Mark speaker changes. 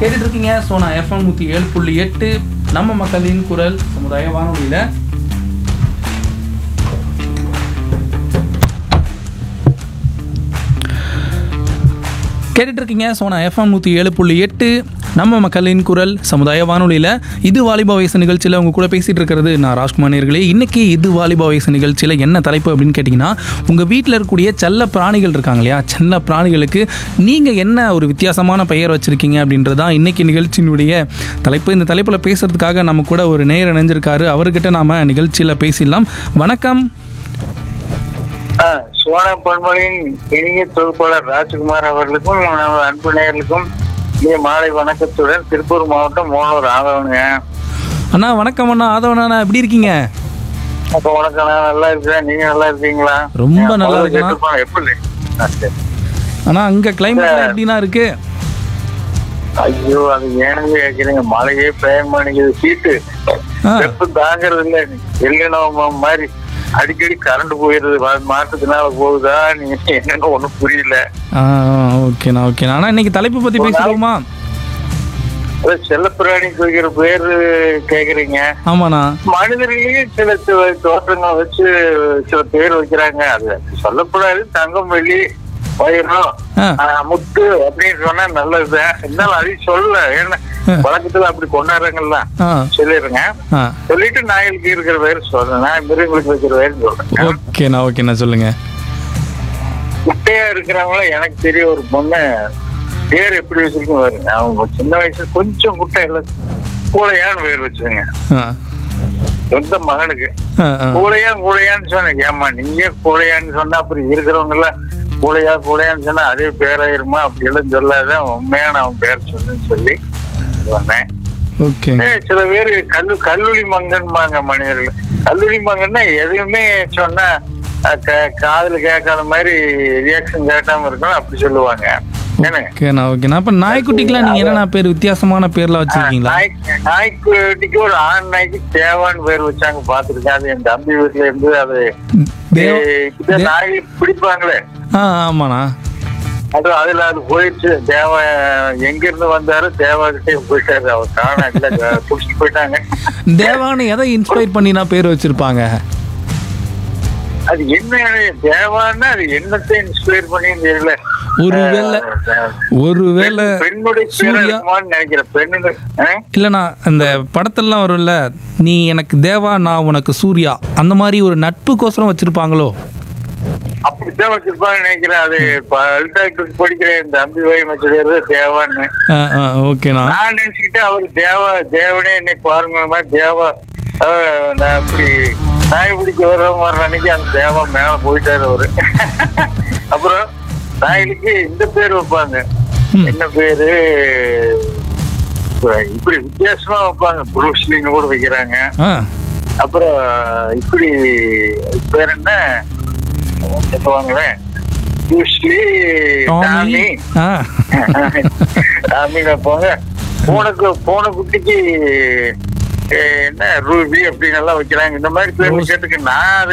Speaker 1: கேட்டுட்டு இருக்கீங்க சோனா எஃப்எம் நூற்றி ஏழு புள்ளி எட்டு நம்ம மக்களின் குரல் சமுதாய வானொலியில் கேட்டுட்டு இருக்கீங்க சோனா எஃப்எம் நூற்றி ஏழு புள்ளி எட்டு நம்ம மக்களின் குரல் சமுதாய வானொலியில் இது வாலிபா வயசு நிகழ்ச்சியில் உங்க கூட பேசிகிட்டு இருக்கிறது நான் ராஜ்குமார் நேர்களே இன்றைக்கி இது வாலிபா வயசு நிகழ்ச்சியில் என்ன தலைப்பு அப்படின்னு கேட்டிங்கன்னா உங்கள் வீட்டில் இருக்கக்கூடிய செல்ல பிராணிகள் இருக்காங்க இல்லையா செல்ல பிராணிகளுக்கு நீங்கள் என்ன ஒரு வித்தியாசமான பெயர் வச்சுருக்கீங்க அப்படின்றது தான் இன்றைக்கி நிகழ்ச்சியினுடைய தலைப்பு இந்த தலைப்பில் பேசுகிறதுக்காக நம்ம கூட ஒரு நேயர் இணைஞ்சிருக்காரு அவர்கிட்ட நாம் நிகழ்ச்சியில் பேசிடலாம் வணக்கம்
Speaker 2: ஆ, சோனா பண்பலின் இனிய தொகுப்பாளர் ராஜ்குமார் அவர்களுக்கும் நமது அன்பு நேயர்களுக்கும் இனிய மாலை வணக்கத்துடன் திருப்பூர் மாவட்டம் மோனூர் ஆதவனுங்க
Speaker 1: அண்ணா வணக்கம் அண்ணா ஆதவண்ணா எப்படி இருக்கீங்க
Speaker 2: அப்ப வணக்கம் நான் நல்லா இருக்கிறேன் நீங்க நல்லா இருக்கீங்களா
Speaker 1: ரொம்ப
Speaker 2: என்
Speaker 1: நல்லா
Speaker 2: குரல்
Speaker 1: இருக்கேன்.
Speaker 2: கேட்டுப்பா, எப்படி ஆ, சரி.
Speaker 1: அண்ணா அங்கே கிளைமேட் எப்படிண்ணா இருக்கு
Speaker 2: ஐயோ அது ஏனவே கேக்குறீங்க மழையே பெய்ய மாட்டேங்குது சீட்டு
Speaker 1: ஆ.
Speaker 2: வெப்பம் தாங்கிறது இல்ல எல்லினோ மாதிரி அடிக்கடி கரண்ட் போயிருது வா- மாற்றத்தினால போகுதா நீங்க என்னன்னு ஒண்ணும் புரியல
Speaker 1: ஆ ஓகேண்ணா ஓகேண்ணா அண்ணா இன்னைக்கு தலைப்பு பற்றி பேசிடுவோமா
Speaker 2: அதான் செல்லப்பிராணிக்கு வைக்கிற பேரு கேக்குறீங்க
Speaker 1: ஆமாண்ணா
Speaker 2: மனிதர்களையும் சில சி- தோற்றங்களை வச்சு சில பேர் வைக்கிறாங்க அது சொல்லக்கூடாது தங்கம் வெள்ளி வைரம்
Speaker 1: ஆ.
Speaker 2: ஆஹ், முத்து அப்படின்னு சொன்னா நல்லதுதான் இருந்தாலும் அதையும் சொல்லல ஏன்னா வழக்கத்துல அப்படி கொண்டாடுறாங்கல்ல
Speaker 1: ஆ
Speaker 2: சொல்லிடுங்க
Speaker 1: ஆ
Speaker 2: சொல்லிட்டு நாய்களுக்கு இருக்கிற பேர் சொல்றேன் நான் மிருகங்களுக்கு வைக்கிற பேர் சொல்றேன்
Speaker 1: ஓகேண்ணா ஓகேண்ணா சொல்லுங்க
Speaker 2: குட்டையா இருக்கிறவங்கள எனக்கு தெரிய ஒரு பொண்ணு பேர் எப்படி வச்சிருக்கோம் பாருங்க அவங்க சின்ன வயசுல கொஞ்சம் குட்டை இல்லை கூடையான்னு பேர் வச்சுருங்க
Speaker 1: ஆ
Speaker 2: சொந்த மகனுக்கு
Speaker 1: ஆ ஆ
Speaker 2: கூடையா கூடையான்னு சொன்னேன் ஏமா நீங்க கூடையான்னு சொன்னா அப்புறம் இருக்கிறவங்க எல்லாம் கூடையா கூடையான்னு சொன்னா அதே பேராயிருமா அப்படி எல்லாம் சொல்லாத உண்மையான அவன் பேர் சொல்லுன்னு சொல்லி சொன்னேன்
Speaker 1: ஓகேங்க
Speaker 2: ஏய், சில பேர் கல்லு கல்லூரி மங்கன்பாங்க மனிதர்கள் கல்லூரி மங்கன்னா எதுவுமே சொன்னா அஹ், க- காதுல கேட்காத மாதிரி ரியாக்ஷன் கேட்காம இருக்கணும் அப்படி சொல்லுவாங்க என்னங்க
Speaker 1: ஓகேண்ணா ஓகேண்ணா அப்போ நாய்க்குட்டிக்கெலாம் நீங்கள் என்னண்ணா பேர் வித்தியாசமான பேர்லாம் வச்சுருக்கீங்களா
Speaker 2: நாய்க்கு நாய்க்குட்டிக்கு ஒரு ஆண் நாய்க்கு தேவான்னு பேர் வச்சாங்க பாத்துருக்கேன் அது என் தம்பி வீட்டுல இருந்து அது
Speaker 1: தேவ
Speaker 2: ஏய், இப்படிதான் நாய் பிடிப்பாங்களே
Speaker 1: ஆ ஆமாண்ணா
Speaker 2: அது அதுல அது போயிடுச்சு தேவ எங்க இருந்து வந்தாரு தேவா கிட்டே போயிட்டாரு அவர் காண இல்ல புடிச்சிட்டு போயிட்டாங்க
Speaker 1: தேவான்னு எதை இன்ஸ்பயர் பண்ணி நான் பேர் வச்சுருப்பாங்க
Speaker 2: அது என்ன தேவான்னா அது என்னத்தை இன்ஸ்பயர் பண்ணி தெரியல
Speaker 1: ஒருவேளை ஒருவேளை
Speaker 2: பெண்ணுடைய பேரா
Speaker 1: சூர்யா
Speaker 2: இருக்குமான்னு நினைக்கிறேன் பெண்ணுடைய ஆ?
Speaker 1: இல்லைண்ணா இந்த படத்தெல்லாம் வரும்ல நீ எனக்கு தேவா நான் உனக்கு சூர்யா அந்த மாதிரி ஒரு நட்புக்கோசரம் வச்சுருப்பாங்களோ
Speaker 2: அப்படித்தான் வச்சிருப்பாங்கன்னு நினைக்கிறேன் அது பல்டாக்டர் படிக்கிற இந்த அம்பி வகை வச்சிருக்கிறது தேவான்னு
Speaker 1: ஆ ஆ ஓகேண்ணா
Speaker 2: நான் நினைச்சுக்கிட்டு அவர் தேவா தேவனே என்னை பாருங்க மாதிரி தேவா அஹ், நான் அப்படி நாய் பிடிக்க வர்ற மாதிரி அன்னைக்கு அந்த தேவா மேல போயிட்டாரு அவரு அப்புறம் நாய்களுக்கு இந்த பேர் வைப்பாங்க
Speaker 1: ம்.
Speaker 2: என்ன பேரு இப்படி வித்தியாசமா வைப்பாங்க புருஷ்லின்னு கூட வைக்கிறாங்க
Speaker 1: ஆ
Speaker 2: அப்புறம் இப்படி பேர் என்ன சொல்லுவாங்களேன் புருஷ்லி
Speaker 1: டாமி
Speaker 2: டாமி
Speaker 1: ஆ
Speaker 2: அப்படின்னு போங்க பூனைக்கு பூனை குட்டிக்கு அஹ், என்ன ரூபி அப்படின்னு எல்லாம் வைக்கிறாங்க இந்த மாதிரி பேர்
Speaker 1: ரோஸ்.
Speaker 2: கேட்டுக்கு நான் அதை